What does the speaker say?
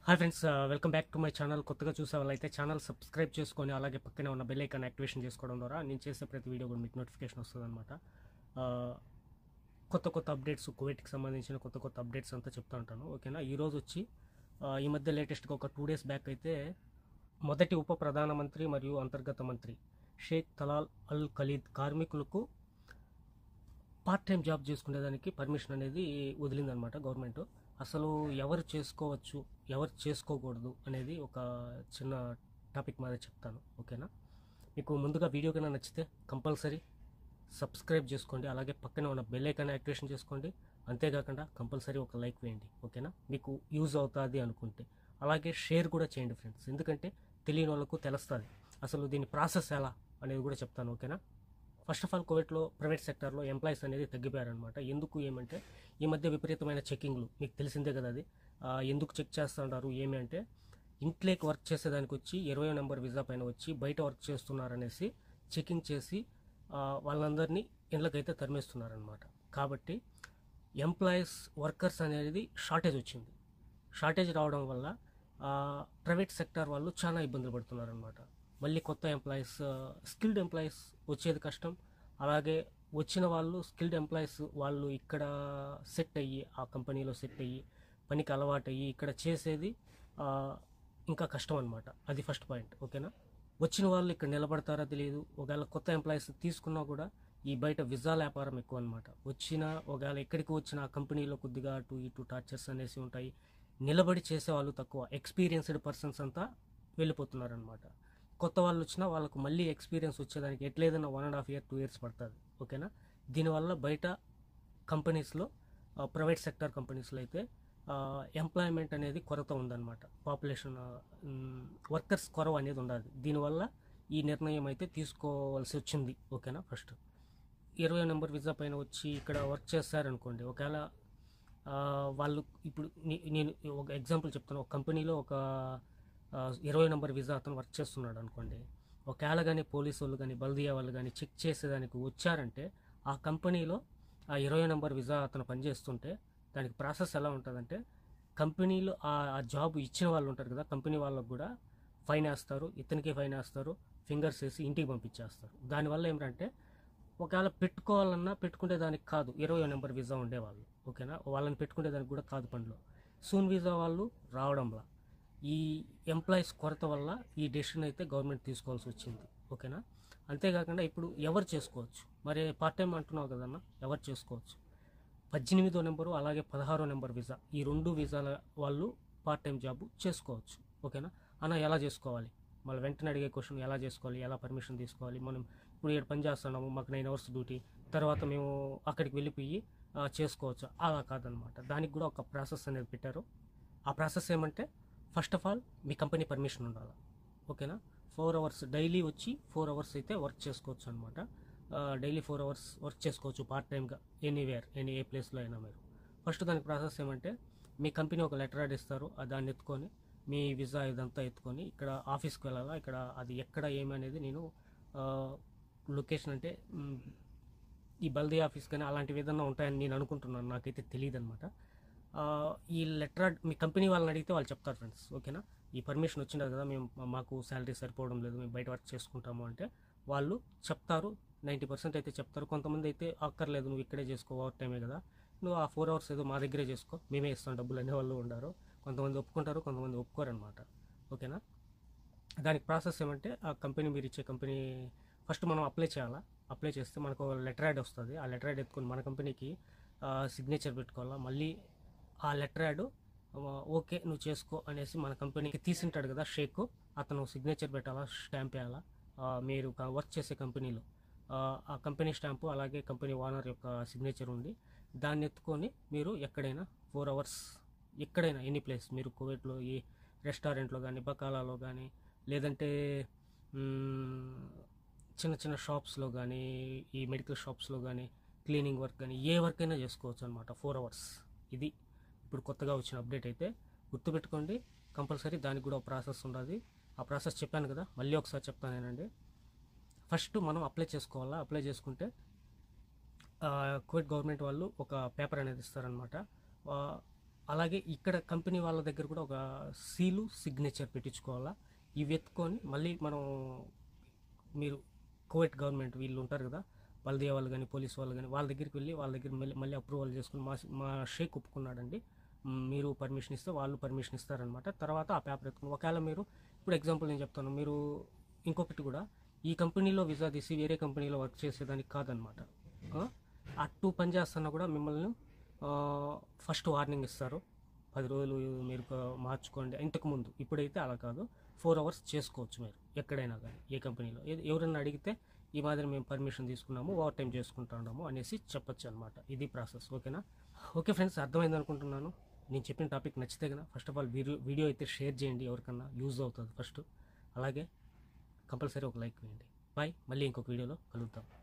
Hi friends welcome back to my channel కొత్తగా చూసే వాళ్ళైతే ఛానల్ సబ్స్క్రైబ్ చేసుకొని అలాగే పక్కనే ఉన్న బెల్ ఐకాన్ యాక్టివేషన్ చేసుకోవడం ద్వారా నేను చేసే ప్రతి వీడియో కూడా మీకు నోటిఫికేషన్ వస్తుంది అనమాట కొత్త కొత్త అప్డేట్స్ కోవిడ్కి సంబంధించిన కొత్త కొత్త అప్డేట్స్ అంతా చెప్తా ఉంటాను ఓకేనా ఈరోజు వచ్చి ఆ, ఈ మధ్య లేటెస్ట్గా ఒక టూ డేస్ బ్యాక్ అయితే మొదటి ఉప ప్రధానమంత్రి మరియు అంతర్గత మంత్రి షేక్ తలాల్ అల్ ఖలీద్ కార్మికులకు పార్ట్ టైం జాబ్ చేసుకునేదానికి పర్మిషన్ అనేది వదిలిందనమాట గవర్నమెంట్ అసలు ఎవరు చేసుకోవచ్చు ఎవరు చేసుకోకూడదు అనేది ఒక చిన్న టాపిక్ మీద చెప్తాను ఓకేనా మీకు ముందుగా వీడియో కన్నా నచ్చితే కంపల్సరీ సబ్స్క్రైబ్ చేసుకోండి అలాగే పక్కనే ఉన్న బెల్ ఐకాన్ యాక్టివేషన్ చేసుకోండి అంతేకాకుండా కంపల్సరీ ఒక లైక్ వేయండి ఓకేనా మీకు యూజ్ అవుతుంది అనుకుంటే అలాగే షేర్ కూడా చేయండి ఫ్రెండ్స్ ఎందుకంటే తెలియని వాళ్ళకు తెలుస్తుంది అసలు దీని ప్రాసెస్ ఎలా అనేది కూడా చెప్తాను ఓకేనా ఫస్ట్ ఆఫ్ ఆల్ కోవిడ్లో ప్రైవేట్ సెక్టార్లో ఎంప్లాయీస్ అనేది తగ్గిపోయారనమాట ఎందుకు ఏమంటే ఈ మధ్య విపరీతమైన చెకింగ్లు మీకు తెలిసిందే కదా అది ఆ, ఎందుకు చెక్ చేస్తుంటారు ఏమి అంటే ఇంట్లోకి వర్క్ చేసేదానికి వచ్చి ఇరవై నెంబర్ వీసా పైన వచ్చి బయట వర్క్ చేస్తున్నారనేసి చెకింగ్ చేసి ఆ, వాళ్ళందరినీ ఇళ్ళకైతే తరిమేస్తున్నారనమాట కాబట్టి ఎంప్లాయీస్ వర్కర్స్ అనేది షార్టేజ్ వచ్చింది షార్టేజ్ రావడం వల్ల ప్రైవేట్ సెక్టార్ వాళ్ళు చాలా ఇబ్బందులు పడుతున్నారనమాట మళ్ళీ కొత్త ఎంప్లాయీస్ స్కిల్డ్ ఎంప్లాయీస్ వచ్చేది కష్టం అలాగే వచ్చిన వాళ్ళు స్కిల్డ్ ఎంప్లాయీస్ వాళ్ళు ఇక్కడ సెట్ అయ్యి ఆ కంపెనీలో సెట్ అయ్యి పనికి అలవాటు అయ్యి ఇక్కడ చేసేది ఆ, ఇంకా కష్టం అనమాట అది ఫస్ట్ పాయింట్ ఓకేనా వచ్చిన వాళ్ళు ఇక్కడ నిలబడతారా తెలియదు ఒకవేళ కొత్త ఎంప్లాయీస్ తీసుకున్నా కూడా ఈ బయట విజాల వ్యాపారం ఎక్కువ అనమాట వచ్చిన ఒకవేళ ఎక్కడికి వచ్చిన ఆ కంపెనీలో కొద్దిగా అటు ఇటు టార్చర్స్ అనేసి ఉంటాయి నిలబడి చేసే వాళ్ళు తక్కువ ఎక్స్పీరియన్స్డ్ పర్సన్స్ అంతా వెళ్ళిపోతున్నారనమాట కొత్త వాళ్ళు వచ్చినా వాళ్ళకు మళ్ళీ ఎక్స్పీరియన్స్ వచ్చేదానికి ఎట్లేదన్నా one and half year two years పడుతుంది ఓకేనా దీనివల్ల బయట కంపెనీస్లో ప్రైవేట్ సెక్టర్ కంపెనీస్లో అయితే ఎంప్లాయ్మెంట్ అనేది కొరత ఉందన్నమాట పాపులేషన్ వర్కర్స్ కొరవ అనేది ఉండదు దీనివల్ల ఈ నిర్ణయం అయితే తీసుకోవాల్సి వచ్చింది ఓకేనా ఫస్ట్ ఇరవై నెంబర్ వీసా పైన వచ్చి ఇక్కడ వర్క్ చేస్తారనుకోండి ఒకవేళ ఆ, వాళ్ళు ఇప్పుడు నే- నేను ఒక ఎగ్జాంపుల్ చెప్తాను ఒక కంపెనీలో ఒక ఆ, ఇరవై నెంబర్ వీసా అతను వర్క్ చేస్తున్నాడు అనుకోండి ఒకవేళ కానీ పోలీసు వాళ్ళు కానీ బల్దియా వాళ్ళు కానీ చెక్ చేసేదానికి వచ్చారంటే ఆ కంపెనీలో ఆ ఇరవై నెంబర్ వీసా అతను పనిచేస్తుంటే దానికి ప్రాసెస్ ఎలా ఉంటుందంటే కంపెనీలో ఆ ఆ జాబ్ ఇచ్చిన వాళ్ళు ఉంటారు కదా కంపెనీ వాళ్ళకు కూడా ఫైన్ వేస్తారు ఇతనికి ఫైన్ వేస్తారు ఫింగర్స్ వేసి ఇంటికి పంపించేస్తారు దానివల్ల ఏమిటంటే ఒకవేళ పెట్టుకోవాలన్నా పెట్టుకునే దానికి కాదు ఇరవై నెంబర్ వీసా ఉండేవాళ్ళు ఓకేనా వాళ్ళని పెట్టుకునే దానికి కూడా కాదు పనిలో సూన్ వీసా వాళ్ళు రావడంలా ఈ ఎంప్లాయీస్ కొరత వల్ల ఈ డెసిషన్ అయితే గవర్నమెంట్ తీసుకోవాల్సి వచ్చింది ఓకేనా అంతేకాకుండా ఇప్పుడు ఎవరు చేసుకోవచ్చు మరి పార్ట్ టైం అంటున్నావు కదన్నా ఎవరు చేసుకోవచ్చు పద్దెనిమిదో నెంబరు అలాగే పదహారో నెంబర్ వీసా ఈ రెండు వీసాల వాళ్ళు పార్ట్ టైం జాబ్ చేసుకోవచ్చు ఓకేనా అన్న ఎలా చేసుకోవాలి మళ్ళీ వెంటనే అడిగే క్వశ్చన్ ఎలా చేసుకోవాలి ఎలా పర్మిషన్ తీసుకోవాలి మనం ఇప్పుడు ఇక్కడ పని చేస్తున్నాము మాకు నైన్ అవర్స్ డ్యూటీ తర్వాత మేము అక్కడికి వెళ్ళిపోయి ఆ, చేసుకోవచ్చు అలా కాదనమాట దానికి కూడా ఒక ప్రాసెస్ అనేది పెట్టారు ఆ ప్రాసెస్ ఏమంటే ఫస్ట్ ఆఫ్ ఆల్ మీ కంపెనీ పర్మిషన్ ఉండాలి ఓకేనా ఫోర్ అవర్స్ డైలీ వచ్చి ఫోర్ అవర్స్ అయితే వర్క్ చేసుకోవచ్చు అనమాట డైలీ ఫోర్ అవర్స్ వర్క్ చేసుకోవచ్చు పార్ట్ టైమ్గా ఎనీవేర్ ఎనీ ఏ ప్లేస్లో అయినా మీరు ఫస్ట్ దానికి ప్రాసెస్ ఏమంటే మీ కంపెనీ ఒక లెటర్ యాడ్ ఇస్తారు ఆ దాన్ని ఎత్తుకొని మీ వీసా ఇదంతా ఎత్తుకొని ఇక్కడ ఆఫీస్కి వెళ్ళాలా ఇక్కడ అది ఎక్కడ ఏమి అనేది నేను లొకేషన్ అంటే మ్, ఈ బల్దీ ఆఫీస్ కానీ అలాంటివి ఏదన్నా ఉంటాయని నేను అనుకుంటున్నాను నాకైతే తెలియదు అనమాట ఈ లెటర్ మీ కంపెనీ వాళ్ళని అడిగితే వాళ్ళు చెప్తారు ఫ్రెండ్స్ ఓకేనా ఈ పర్మిషన్ వచ్చింది కదా మేము మాకు శాలరీ సరిపోవడం లేదు మేము బయట వర్క్ చేసుకుంటాము అంటే వాళ్ళు చెప్తారు నైంటీ పర్సెంట్ అయితే చెప్తారు కొంతమంది అయితే అక్కర్లేదు నువ్వు ఇక్కడే చేసుకో ఓవర్ టైమే కదా నువ్వు ఆ ఫోర్ అవర్స్ ఏదో మా దగ్గరే చేసుకో మేమే ఇస్తాం డబ్బులు అనే వాళ్ళు ఉండారు కొంతమంది ఒప్పుకుంటారు కొంతమంది ఒప్పుకోరు అనమాట ఓకేనా దానికి ప్రాసెస్ ఏమంటే ఆ కంపెనీ మీరు ఇచ్చే కంపెనీ ఫస్ట్ మనం అప్లై చేయాలా అప్లై చేస్తే మనకు లెటర్ యాడ్ వస్తుంది ఆ లెటర్ యాడ్ ఎత్తుకొని మన కంపెనీకి సిగ్నేచర్ పెట్టుకోవాలా మళ్ళీ ఆ లెటర్ యాడ్ ఓకే నువ్వు చేసుకో అనేసి మన కంపెనీకి తీసింటాడు కదా షేక్ అతను సిగ్నేచర్ పెట్టాలా స్టాంప్ వేయాలా ఆ, మీరు వర్క్ చేసే కంపెనీలో ఆ, ఆ కంపెనీ స్టాంపు అలాగే కంపెనీ ఓనర్ యొక్క సిగ్నేచర్ ఉంది దాన్ని ఎత్తుకొని మీరు ఎక్కడైనా ఫోర్ అవర్స్ ఎక్కడైనా ఎనీ ప్లేస్ మీరు కువైట్లో ఏ రెస్టారెంట్లో కానీ బకాలాలో కానీ లేదంటే మ్మ్, చిన్న చిన్న షాప్స్లో కానీ ఈ మెడికల్ షాప్స్లో కానీ క్లీనింగ్ వర్క్ కానీ ఏ వర్క్ అయినా చేసుకోవచ్చు అనమాట ఫోర్ అవర్స్ ఇది ఇప్పుడు కొత్తగా వచ్చిన అప్డేట్ అయితే గుర్తుపెట్టుకోండి కంపల్సరీ దానికి కూడా ఒక ప్రాసెస్ ఉండదు ఆ ప్రాసెస్ చెప్పాను కదా మళ్ళీ ఒకసారి చెప్తానేనండి ఫస్ట్ మనం అప్లై చేసుకోవాలా అప్లై చేసుకుంటే ఆ, కువైట్ గవర్నమెంట్ వాళ్ళు ఒక పేపర్ అనేది ఇస్తారనమాట అలాగే ఇక్కడ కంపెనీ వాళ్ళ దగ్గర కూడా ఒక సీలు సిగ్నేచర్ పెట్టించుకోవాలా ఇవి ఎత్తుకొని మళ్ళీ మనం మీరు కోవిడ్ గవర్నమెంట్ వీళ్ళు ఉంటారు కదా బల్దియా వాళ్ళు కానీ పోలీస్ వాళ్ళు కానీ వాళ్ళ దగ్గరికి వెళ్ళి వాళ్ళ దగ్గర మళ్ళీ మళ్ళీ అప్రూవల్ చేసుకుని మా మా షేక్ ఒప్పుకున్నాడండి మ్, మీరు పర్మిషన్ ఇస్తే వాళ్ళు పర్మిషన్ ఇస్తారనమాట తర్వాత ఆ పేపర్ ఎత్తుకుని ఒకవేళ మీరు ఇప్పుడు ఎగ్జాంపుల్ నేను చెప్తాను మీరు ఇంకొకటి కూడా ఈ కంపెనీలో వీసా తీసి వేరే కంపెనీలో వర్క్ చేసేదానికి కాదనమాట ఆ? అటు పని చేస్తున్నా కూడా మిమ్మల్ని ఫస్ట్ వార్నింగ్ ఇస్తారు పది రోజులు మీరు ఒక- మార్చుకోండి ఇంతకు ముందు ఇప్పుడైతే అలా కాదు ఫోర్ అవర్స్ చేసుకోవచ్చు మీరు ఎక్కడైనా కానీ ఏ కంపెనీలో ఏ- ఎవరైనా అడిగితే ఈ మాదిరి మేము పర్మిషన్ తీసుకున్నాము ఓవర్ టైం చేసుకుంటున్నాము అనేసి చెప్పొచ్చు అనమాట ఇది ప్రాసెస్ ఓకేనా ఓకే ఫ్రెండ్స్ అర్థమైంది అనుకుంటున్నాను నేను చెప్పిన టాపిక్ నచ్చితే కదా first of all video video అయితే షేర్ చేయండి ఎవరికన్నా యూజ్ అవుతుంది ఫస్ట్ అలాగే కంపల్సరీ ఒక లైక్ వేయండి బాయ్ మళ్ళీ ఇంకొక వీడియోలో కలుద్దాం